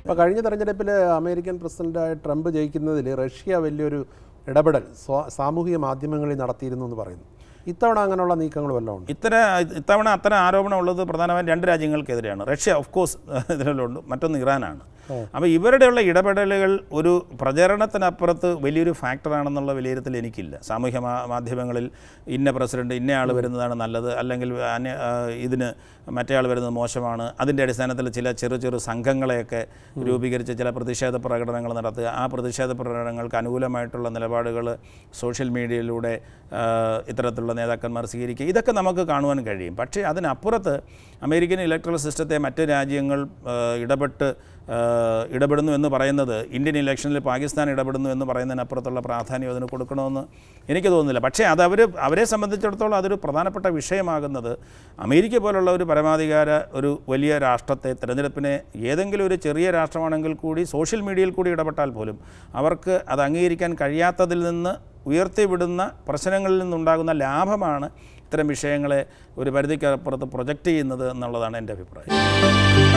അപ്പോൾ കഴിഞ്ഞ തെരഞ്ഞെടുപ്പിൽ അമേരിക്കൻ പ്രസിഡന്റായ ട്രംപ് ജയിക്കുന്നതിൽ റഷ്യ വലിയൊരു ഇടപെടൽ സ്വാ- സാമൂഹിക മാധ്യമങ്ങളിൽ നടത്തിയിരുന്നു എന്ന് പറയുന്നു ഇത്തവണ അങ്ങനെയുള്ള നീക്കങ്ങൾ വല്ലതും ഉണ്ട് ഇത്തര ഇത്തവണ അത്തരം ആരോപണം ഉള്ളത് പ്രധാനമായും രണ്ട് രാജ്യങ്ങൾക്കെതിരെയാണ് റഷ്യ ഓഫ് കോഴ്സ് ഇതിലുണ്ട് മറ്റൊന്ന് ഇറാനാണ് അപ്പോൾ ഇവരുടെയുള്ള ഇടപെടലുകൾ ഒരു പ്രചരണത്തിനപ്പുറത്ത് വലിയൊരു ഫാക്ടറാണെന്നുള്ള വിലയിരുത്തൽ എനിക്കില്ല സാമൂഹ്യ മാ- മാധ്യമങ്ങളിൽ ഇന്ന പ്രസിഡന്റ് ഇന്ന ആൾ വരുന്നതാണ് നല്ലത് അല്ലെങ്കിൽ അന്യ ആ, ഇതിന് മറ്റേ ആൾ വരുന്നത് മോശമാണ് അതിൻ്റെ അടിസ്ഥാനത്തിൽ ചില ചെറു ചെറു സംഘങ്ങളെയൊക്കെ രൂപീകരിച്ച് ചില പ്രതിഷേധ പ്രകടനങ്ങൾ നടത്തുക ആ പ്രതിഷേധ പ്രകടനങ്ങൾക്ക് അനുകൂലമായിട്ടുള്ള നിലപാടുകൾ സോഷ്യൽ മീഡിയയിലൂടെ ആ, ഇത്തരത്തിലുള്ള നേതാക്കന്മാർ സ്വീകരിക്കുക ഇതൊക്കെ നമുക്ക് കാണുവാൻ കഴിയും പക്ഷേ അതിനപ്പുറത്ത് അമേരിക്കൻ ഇലക്ട്രൽ സിസ്റ്റത്തെ മറ്റ് രാജ്യങ്ങൾ ആ, ഇടപെട്ട് ആ, ഇടപെടുന്നു എന്ന് പറയുന്നത് ഇന്ത്യൻ ഇലക്ഷനിൽ പാകിസ്ഥാൻ ഇടപെടുന്നു എന്ന് പറയുന്നതിനപ്പുറത്തുള്ള പ്രാധാന്യം അതിന് കൊടുക്കണമെന്ന് എനിക്ക് തോന്നുന്നില്ല പക്ഷേ അത് അവർ അവരെ സംബന്ധിച്ചിടത്തോളം അതൊരു പ്രധാനപ്പെട്ട വിഷയമാകുന്നത് അമേരിക്ക പോലുള്ള ഒരു പരമാധികാര ഒരു വലിയ രാഷ്ട്രത്തെ തിരഞ്ഞെടുപ്പിനെ ഏതെങ്കിലും ഒരു ചെറിയ രാഷ്ട്രമാണെങ്കിൽ കൂടി സോഷ്യൽ മീഡിയയിൽ കൂടി ഇടപെട്ടാൽ പോലും അവർക്ക് അത് അംഗീകരിക്കാൻ കഴിയാത്തതിൽ നിന്ന് ഉയർത്തിവിടുന്ന പ്രശ്നങ്ങളിൽ നിന്നുണ്ടാകുന്ന ലാഭമാണ് ഇത്തരം വിഷയങ്ങളെ ഒരു പരിധിക്കപ്പുറത്ത് പ്രൊജക്റ്റ് ചെയ്യുന്നത് എന്നുള്ളതാണ് എൻ്റെ അഭിപ്രായം